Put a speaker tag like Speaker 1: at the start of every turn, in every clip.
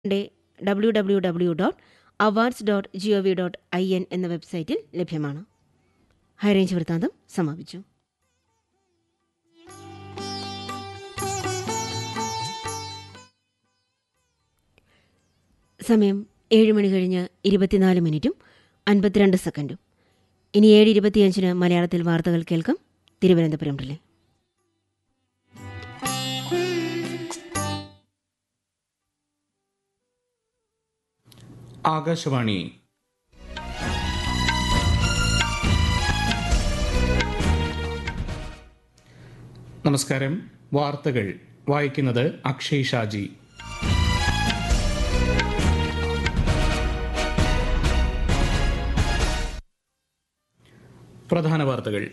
Speaker 1: W W W dot awards dot G O V dot I N എന്ന വെബ്സൈറ്റിൽ ലഭ്യമാണ് high range വൃത്താന്തം സമാപിച്ചു സമയം ഏഴ് മണി കഴിഞ്ഞ് ഇരുപത്തിനാല് മിനിറ്റും അൻപത്തിരണ്ട് സെക്കൻഡും ഇനി ഏഴ് ഇരുപത്തിയഞ്ചിന് മലയാളത്തിൽ വാർത്തകൾ കേൾക്കാം തിരുവനന്തപുരം റിലേ
Speaker 2: ആകാശവാണി നമസ്കാരം വാർത്തകൾ വായിക്കുന്നത് അക്ഷയ് ഷാജി പ്രധാന വാർത്തകൾ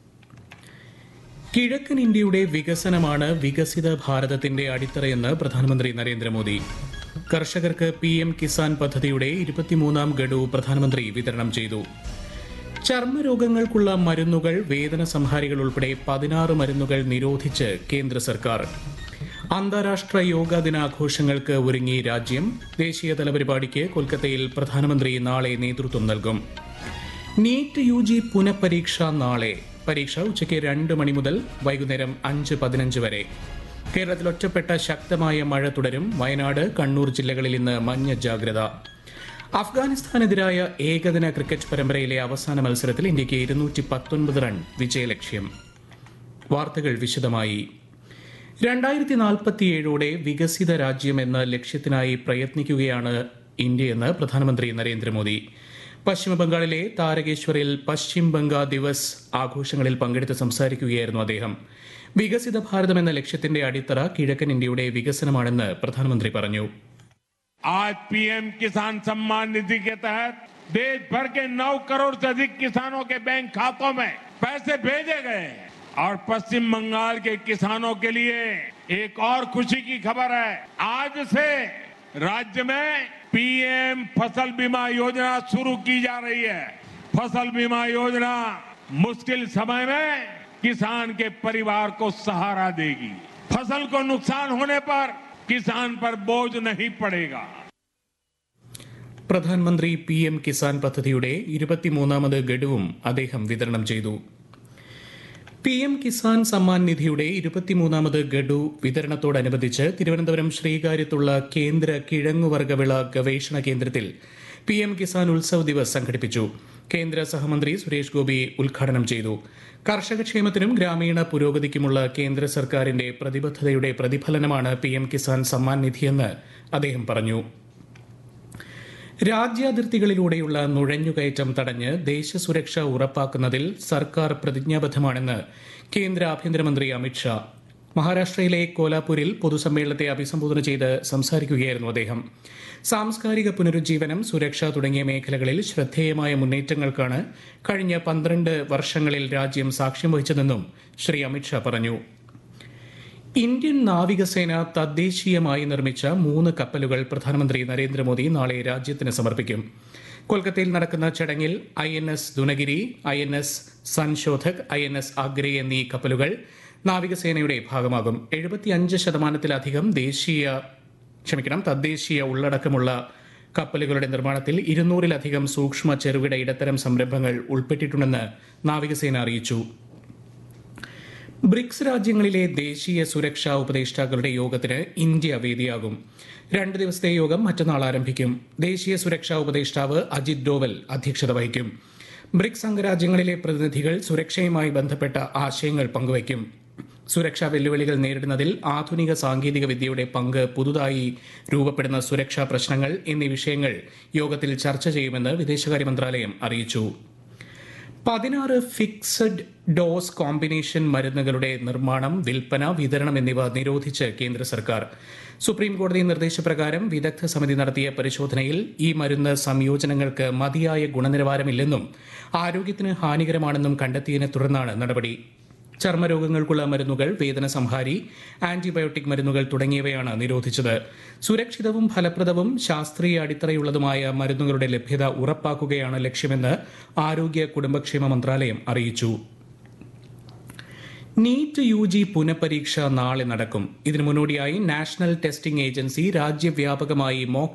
Speaker 2: കിഴക്കൻ ഇന്ത്യയുടെ വികസനമാണ് വികസിത ഭാരതത്തിന്റെ അടിത്തറയെന്ന് പ്രധാനമന്ത്രി നരേന്ദ്രമോദി കർഷകർക്ക് പി എം കിസാൻ പദ്ധതിയുടെ ഇരുപത്തിമൂന്നാം ഗഡു പ്രധാനമന്ത്രി വിതരണം ചെയ്തു ചർമ്മരോഗങ്ങൾക്കുള്ള മരുന്നുകൾ വേദന സംഹാരികൾ ഉൾപ്പെടെ പതിനാറ് മരുന്നുകൾ നിരോധിച്ച് കേന്ദ്ര സർക്കാർ അന്താരാഷ്ട്ര യോഗാ ദിനാഘോഷങ്ങൾക്ക് ഒരുങ്ങി രാജ്യം ദേശീയതല പരിപാടിക്ക് കൊൽക്കത്തയിൽ പ്രധാനമന്ത്രി നാളെ നേതൃത്വം നൽകും നീറ്റ് യു ജി പുനഃപരീക്ഷ നാളെ പരീക്ഷ ഉച്ചയ്ക്ക് രണ്ട് മണി മുതൽ വൈകുന്നേരം അഞ്ച് പതിനഞ്ച് വരെ കേരളത്തിൽ ഒറ്റപ്പെട്ട ശക്തമായ മഴ തുടരും വയനാട് കണ്ണൂർ ജില്ലകളിൽ ഇന്ന് മഞ്ഞ ജാഗ്രത അഫ്ഗാനിസ്ഥാനെതിരായ ഏകദിന ക്രിക്കറ്റ് പരമ്പരയിലെ അവസാന മത്സരത്തിൽ ഇന്ത്യയ്ക്ക് ഇരുന്നൂറ്റി പത്തൊൻപത് റൺ വിജയലക്ഷ്യം വാർത്തകൾ വിശദമായി രണ്ടായിരത്തി നാൽപ്പത്തിയേഴോടെ വികസിത രാജ്യം എന്ന ലക്ഷ്യത്തിനായി പ്രയത്നിക്കുകയാണ് ഇന്ത്യയെന്ന് പ്രധാനമന്ത്രി നരേന്ദ്രമോദി പശ്ചിമബംഗാളിലെ താരകേശ്വറിൽ പശ്ചിം ബംഗാ ദിവസ് ആഘോഷങ്ങളിൽ പങ്കെടുത്ത് സംസാരിക്കുകയായിരുന്നു അദ്ദേഹം വികസിത ഭാരതം എന്ന ലക്ഷ്യത്തിന്റെ അടിത്തറ കിഴക്കൻ ഇന്ത്യയുടെ വികസനമാണെന്ന് പ്രധാനമന്ത്രി പറഞ്ഞു
Speaker 3: आज पीएम किसान सम्मान निधि के तहत देश भर के 9 करोड़ से अधिक किसानों के बैंक खातों में पैसे भेजे गए हैं और पश्चिम बंगाल के किसानों के लिए एक और खुशी की खबर है आज से राज्य में पीएम फसल बीमा योजना शुरू की जा रही है फसल बीमा योजना मुश्किल समय में किसान के परिवार को सहारा देगी फसल को नुकसान होने पर किसान पर बोझ नहीं पड़ेगा
Speaker 2: പ്രധാനമന്ത്രി പി എം കിസാൻ പദ്ധതിയുടെ ഇരുപത്തിമൂന്നാമത് ഗഡുവും അദ്ദേഹം വിതരണം ചെയ്തു പി എം കിസാൻ സമ്മാൻ നിധിയുടെ ഇരുപത്തിമൂന്നാമത് ഗഡു വിതരണത്തോടനുബന്ധിച്ച് തിരുവനന്തപുരം ശ്രീകാര്യത്തുള്ള കേന്ദ്ര കിഴങ്ങുവർഗവിള ഗവേഷണ കേന്ദ്രത്തിൽ പി എം കിസാൻ ഉത്സവ് ദിവസ് സംഘടിപ്പിച്ചു കേന്ദ്ര സഹമന്ത്രി സുരേഷ് ഗോപി ഉദ്ഘാടനം ചെയ്തു കർഷകക്ഷേമത്തിനും ഗ്രാമീണ പുരോഗതിക്കുമുള്ള കേന്ദ്ര സർക്കാരിന്റെ പ്രതിബദ്ധതയുടെ പ്രതിഫലനമാണ് പി എം കിസാൻ സമ്മാൻ നിധിയെന്ന് അദ്ദേഹം പറഞ്ഞു രാജ്യാതിർത്തികളിലൂടെയുള്ള നുഴഞ്ഞുകയറ്റം തടഞ്ഞ് ദേശസുരക്ഷ ഉറപ്പാക്കുന്നതിൽ സർക്കാർ പ്രതിജ്ഞാബദ്ധമാണെന്ന് കേന്ദ്ര ആഭ്യന്തരമന്ത്രി അമിത്ഷാ മഹാരാഷ്ട്രയിലെ കോലാപൂരിൽ പൊതുസമ്മേളനത്തെ അഭിസംബോധന ചെയ്ത് സംസാരിക്കുകയായിരുന്നു അദ്ദേഹം സാംസ്കാരിക പുനരുജ്ജീവനം സുരക്ഷ തുടങ്ങിയ മേഖലകളിൽ ശ്രദ്ധേയമായ മുന്നേറ്റങ്ങൾക്കാണ് കഴിഞ്ഞ പന്ത്രണ്ട് വർഷങ്ങളിൽ രാജ്യം സാക്ഷ്യം വഹിച്ചതെന്നും ശ്രീ അമിത്ഷാ പറഞ്ഞു ഇന്ത്യൻ നാവികസേന തദ്ദേശീയമായി നിർമ്മിച്ച മൂന്ന് കപ്പലുകൾ പ്രധാനമന്ത്രി നരേന്ദ്രമോദി നാളെ രാജ്യത്തിന് സമർപ്പിക്കും കൊൽക്കത്തയിൽ നടക്കുന്ന ചടങ്ങിൽ I N S Dunagiri I N S Sanshodhak I N S Agray എന്നീ കപ്പലുകൾ നാവികസേനയുടെ ഭാഗമാകും എഴുപത്തിയഞ്ച് ശതമാനത്തിലധികം ദേശീയ ക്ഷമിക്കണം തദ്ദേശീയ ഉള്ളടക്കമുള്ള കപ്പലുകളുടെ നിർമ്മാണത്തിൽ ഇരുന്നൂറിലധികം സൂക്ഷ്മ ചെറുകിട ഇടത്തരം സംരംഭങ്ങൾ ഉൾപ്പെട്ടിട്ടുണ്ടെന്ന് നാവികസേന അറിയിച്ചു ബ്രിക്സ് രാജ്യങ്ങളിലെ ദേശീയ സുരക്ഷാ ഉപദേഷ്ടാക്കളുടെ യോഗത്തിന് ഇന്ത്യ വേദിയാകും രണ്ട് ദിവസത്തെ യോഗം മറ്റന്നാൾ ആരംഭിക്കും ദേശീയ സുരക്ഷാ ഉപദേഷ്ടാവ് അജിത് ഡോവൽ അധ്യക്ഷത വഹിക്കും ബ്രിക്സ് അംഗരാജ്യങ്ങളിലെ പ്രതിനിധികൾ സുരക്ഷയുമായി ബന്ധപ്പെട്ട ആശയങ്ങൾ പങ്കുവയ്ക്കും സുരക്ഷാ വെല്ലുവിളികൾ നേരിടുന്നതിൽ ആധുനിക സാങ്കേതിക വിദ്യയുടെ പങ്ക് പുതുതായി രൂപപ്പെടുന്ന സുരക്ഷാ പ്രശ്നങ്ങൾ എന്നീ വിഷയങ്ങൾ യോഗത്തിൽ ചർച്ച ചെയ്യുമെന്ന് വിദേശകാര്യ മന്ത്രാലയം അറിയിച്ചു പതിനാറ് ഫിക്സഡ് ഡോസ് കോമ്പിനേഷൻ മരുന്നുകളുടെ നിർമ്മാണം വിൽപ്പന വിതരണം എന്നിവ നിരോധിച്ച് കേന്ദ്ര സർക്കാർ സുപ്രീം കോടതി നിർദ്ദേശപ്രകാരം വിദഗ്ധ സമിതി നടത്തിയ പരിശോധനയിൽ ഈ മരുന്ന് സംയോജനങ്ങൾക്ക് മതിയായ ഗുണനിലവാരമില്ലെന്നും ആരോഗ്യത്തിന് ഹാനികരമാണെന്നും കണ്ടെത്തിയതിനെ തുടർന്നാണ് നടപടി ചർമ്മരോഗങ്ങൾക്കുള്ള മരുന്നുകൾ വേദന സംഹാരി ആന്റിബയോട്ടിക് മരുന്നുകൾ തുടങ്ങിയവയാണ് നിരോധിച്ചത് സുരക്ഷിതവും ഫലപ്രദവും ശാസ്ത്രീയ അടിത്തറയുള്ളതുമായ മരുന്നുകളുടെ ലഭ്യത ഉറപ്പാക്കുകയാണ് ലക്ഷ്യമെന്ന് ആരോഗ്യ കുടുംബക്ഷേമ മന്ത്രാലയം അറിയിച്ചു നീറ്റ് യു ജി പുനഃപരീക്ഷ നാളെ നടക്കും ഇതിനു മുന്നോടിയായി നാഷണൽ ടെസ്റ്റിംഗ് ഏജൻസി രാജ്യവ്യാപകമായി മോക്ക്